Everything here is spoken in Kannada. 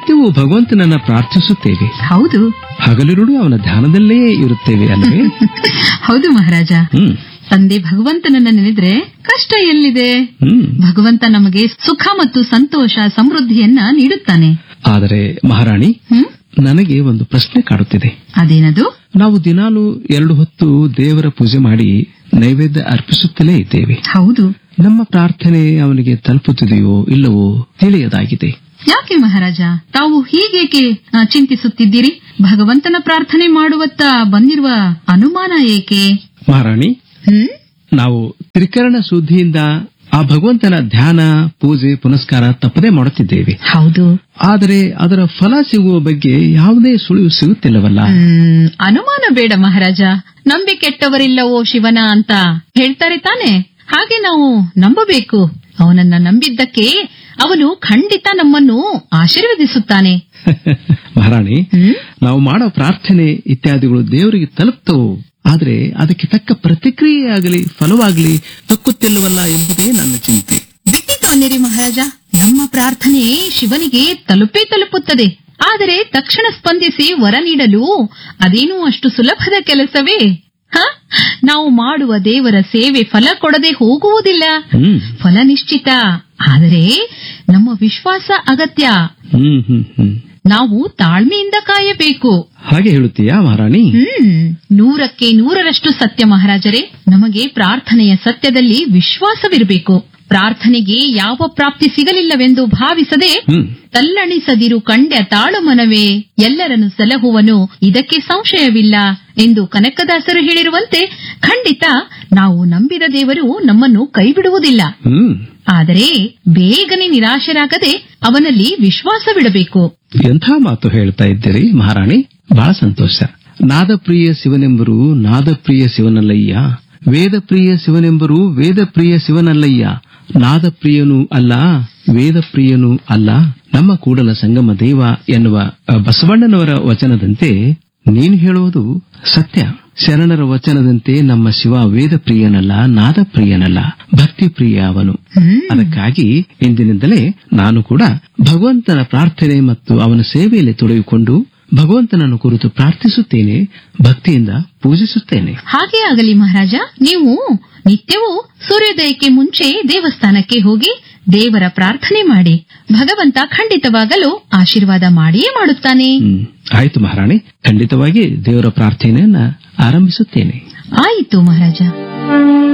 ನಿತ್ಯವೂ ಭಗವಂತನನ್ನ ಪ್ರಾರ್ಥಿಸುತ್ತೇವೆ ಹೌದು ಹಗಲಿರುಳು ಅವನ ಧ್ಯಾನದಲ್ಲೇ ಇರುತ್ತೇವೆ ಅಲ್ಲವೇ ಹೌದು ಮಹಾರಾಜ ಹ್ಮ್ ತಂದೆ ಭಗವಂತನನ್ನ ನೆನೆದ್ರೆ ಕಷ್ಟ ಎಲ್ಲಿದೆ ಹ್ಮ್ ಭಗವಂತ ನಮಗೆ ಸುಖ ಮತ್ತು ಸಂತೋಷ ಸಮೃದ್ಧಿಯನ್ನ ನೀಡುತ್ತಾನೆ ಆದರೆ ಮಹಾರಾಣಿ ಹ್ಮ್ ನನಗೆ ಒಂದು ಪ್ರಶ್ನೆ ಕಾಡುತ್ತಿದೆ ಅದೇನದು ನಾವು ದಿನಾಲು ಎರಡು ಹೊತ್ತು ದೇವರ ಪೂಜೆ ಮಾಡಿ ನೈವೇದ್ಯ ಅರ್ಪಿಸುತ್ತಲೇ ಇದ್ದೇವೆ ಹೌದು ನಮ್ಮ ಪ್ರಾರ್ಥನೆ ಅವನಿಗೆ ತಲುಪುತ್ತಿದೆಯೋ ಇಲ್ಲವೋ ತಿಳಿಯದಾಗಿದೆ ಯಾಕೆ ಮಹಾರಾಜ ತಾವು ಹೀಗೇಕೆ ಆ, ಚಿಂತಿಸುತ್ತಿದ್ದೀರಿ ಭಗವಂತನ ಪ್ರಾರ್ಥನೆ ಮಾಡುವತ್ತ ಬಂದಿರುವ ಅನುಮಾನ ಏಕೆ ಮಹಾರಾಣಿ ಹ್ಮ್ ನಾವು ತ್ರಿಕರಣ ಶುದ್ಧಿಯಿಂದ ಆ ಭಗವಂತನ ಧ್ಯಾನ ಪೂಜೆ ಪುನಸ್ಕಾರ ತಪ್ಪದೇ ಮಾಡುತ್ತಿದ್ದೇವೆ ಹೌದು ಆದರೆ ಅದರ ಫಲ ಸಿಗುವ ಬಗ್ಗೆ ಯಾವುದೇ ಸುಳಿವು ಸಿಗುತ್ತಿಲ್ಲವಲ್ಲ ಹ್ಮ್, ಅನುಮಾನ ಬೇಡ ಮಹಾರಾಜ ನಂಬಿ ಕೆಟ್ಟವರಿಲ್ಲವೋ ಶಿವನ ಅಂತ ಹೇಳ್ತಾರೆ ತಾನೆ ಹಾಗೆ ನಾವು ನಂಬಬೇಕು ಅವನನ್ನ ನಂಬಿದ್ದಕ್ಕೆ ಅವನು ಖಂಡಿತ ನಮ್ಮನ್ನು ಆಶೀರ್ವದಿಸುತ್ತಾನೆ ಮಹಾರಾಣಿ ಹ್ಮ್ ನಾವು ಮಾಡೋ ಪ್ರಾರ್ಥನೆ ಇತ್ಯಾದಿಗಳು ದೇವರಿಗೆ ತಲುಪ್ತವು ಆದರೆ ಅದಕ್ಕೆ ತಕ್ಕ ಪ್ರತಿಕ್ರಿಯೆ ಆಗಲಿ ಫಲವಾಗಲಿ ತಕ್ಕುತ್ತಿಲ್ಲವಲ್ಲ ಎಂಬುದೇ ನನ್ನ ಚಿಂತೆ ಬಿಟ್ಟಿದ್ದಾನಿರಿ ಮಹಾರಾಜ ನಮ್ಮ ಪ್ರಾರ್ಥನೆ ಶಿವನಿಗೆ ತಲುಪೇ ತಲುಪುತ್ತದೆ ಆದರೆ ತಕ್ಷಣ ಸ್ಪಂದಿಸಿ ವರ ನೀಡಲು ಅದೇನೂ ಅಷ್ಟು ಸುಲಭದ ಕೆಲಸವೇ ಹ? ನಾವು ಮಾಡುವ ದೇವರ ಸೇವೆ ಫಲ ಕೊಡದೆ ಹೋಗುವುದಿಲ್ಲ ಹ್ಮ್ ಫಲ ನಿಶ್ಚಿತ ಆದರೆ ನಮ್ಮ ವಿಶ್ವಾಸ ಅಗತ್ಯ ಹ್ಮ್ ಹ್ಮ್ ಹ್ಮ್ ನಾವು ತಾಳ್ಮೆಯಿಂದ ಕಾಯಬೇಕು ಹಾಗೆ ಹೇಳುತ್ತೀಯಾ ಮಹಾರಾಣಿ ಹ್ಮ್ ನೂರಕ್ಕೆ ನೂರರಷ್ಟು ಸತ್ಯ ಮಹಾರಾಜರೇ ನಮಗೆ ಪ್ರಾರ್ಥನೆಯ ಸತ್ಯದಲ್ಲಿ ವಿಶ್ವಾಸವಿರಬೇಕು ಪ್ರಾರ್ಥನೆಗೆ ಯಾವ ಪ್ರಾಪ್ತಿ ಸಿಗಲಿಲ್ಲವೆಂದು ಭಾವಿಸದೆ ಹ್ಮ್ ತಲ್ಲಣಿಸದಿರು ಕಂಡ್ಯ ತಾಳು ಮನವೇ ಎಲ್ಲರನ್ನು ಸಲಹುವನು ಇದಕ್ಕೆ ಸಂಶಯವಿಲ್ಲ ಎಂದು ಕನಕದಾಸರು ಹೇಳಿರುವಂತೆ ಖಂಡಿತ ನಾವು ನಂಬಿದ ದೇವರು ನಮ್ಮನ್ನು ಕೈಬಿಡುವುದಿಲ್ಲ ಹ್ಮ್ ಆದರೆ ಬೇಗನೆ ನಿರಾಶರಾಗದೆ ಅವನಲ್ಲಿ ವಿಶ್ವಾಸವಿಡಬೇಕು ಎಂಥ ಮಾತು ಹೇಳ್ತಾ ಇದ್ದೀರಿ ಮಹಾರಾಣಿ ಬಹಳ ಸಂತೋಷ ನಾದಪ್ರಿಯ ಶಿವನೆಂಬರು ನಾದಪ್ರಿಯ ಶಿವನಲ್ಲಯ್ಯ ವೇದಪ್ರಿಯ ಶಿವನೆಂಬರು ವೇದಪ್ರಿಯ ಶಿವನಲ್ಲಯ್ಯ ನಾದಪ್ರಿಯನೂ ಅಲ್ಲ ವೇದಪ್ರಿಯನೂ ಅಲ್ಲ ನಮ್ಮ ಕೂಡಲ ಸಂಗಮ ದೇವ ಎನ್ನುವ ಅ, ಬಸವಣ್ಣನವರ ವಚನದಂತೆ ನೀನು ಹೇಳುವುದು ಸತ್ಯ ಶರಣರ ವಚನದಂತೆ ನಮ್ಮ ಶಿವ ವೇದಪ್ರಿಯನಲ್ಲ ನಾದಪ್ರಿಯನಲ್ಲ ಭಕ್ತಿಪ್ರಿಯ ಅವನು ಹ್ಮ್ ಅದಕ್ಕಾಗಿ ಇಂದಿನಿಂದಲೇ ನಾನು ಕೂಡ ಭಗವಂತನ ಪ್ರಾರ್ಥನೆ ಮತ್ತು ಅವನ ಸೇವೆಯಲ್ಲಿ ತೊಡಗಿಕೊಂಡು ಭಗವಂತನನ್ನು ಕುರಿತು ಪ್ರಾರ್ಥಿಸುತ್ತೇನೆ ಭಕ್ತಿಯಿಂದ ಪೂಜಿಸುತ್ತೇನೆ ಹಾಗೆ ಆಗಲಿ ಮಹಾರಾಜ ನೀವು ನಿತ್ಯವೂ ಸೂರ್ಯೋದಯಕ್ಕೆ ಮುಂಚೆ ದೇವಸ್ಥಾನಕ್ಕೆ ಹೋಗಿ ದೇವರ ಪ್ರಾರ್ಥನೆ ಮಾಡಿ ಭಗವಂತ ಖಂಡಿತವಾಗಲು ಆಶೀರ್ವಾದ ಮಾಡಿಯೇ ಮಾಡುತ್ತಾನೆ ಹ್ಮ್ ಆಯ್ತು ಮಹಾರಾಣಿ ಖಂಡಿತವಾಗಿ ದೇವರ ಪ್ರಾರ್ಥನೆಯನ್ನ ಆರಂಭಿಸುತ್ತೇನೆ ಆಯಿತು ಮಹಾರಾಜ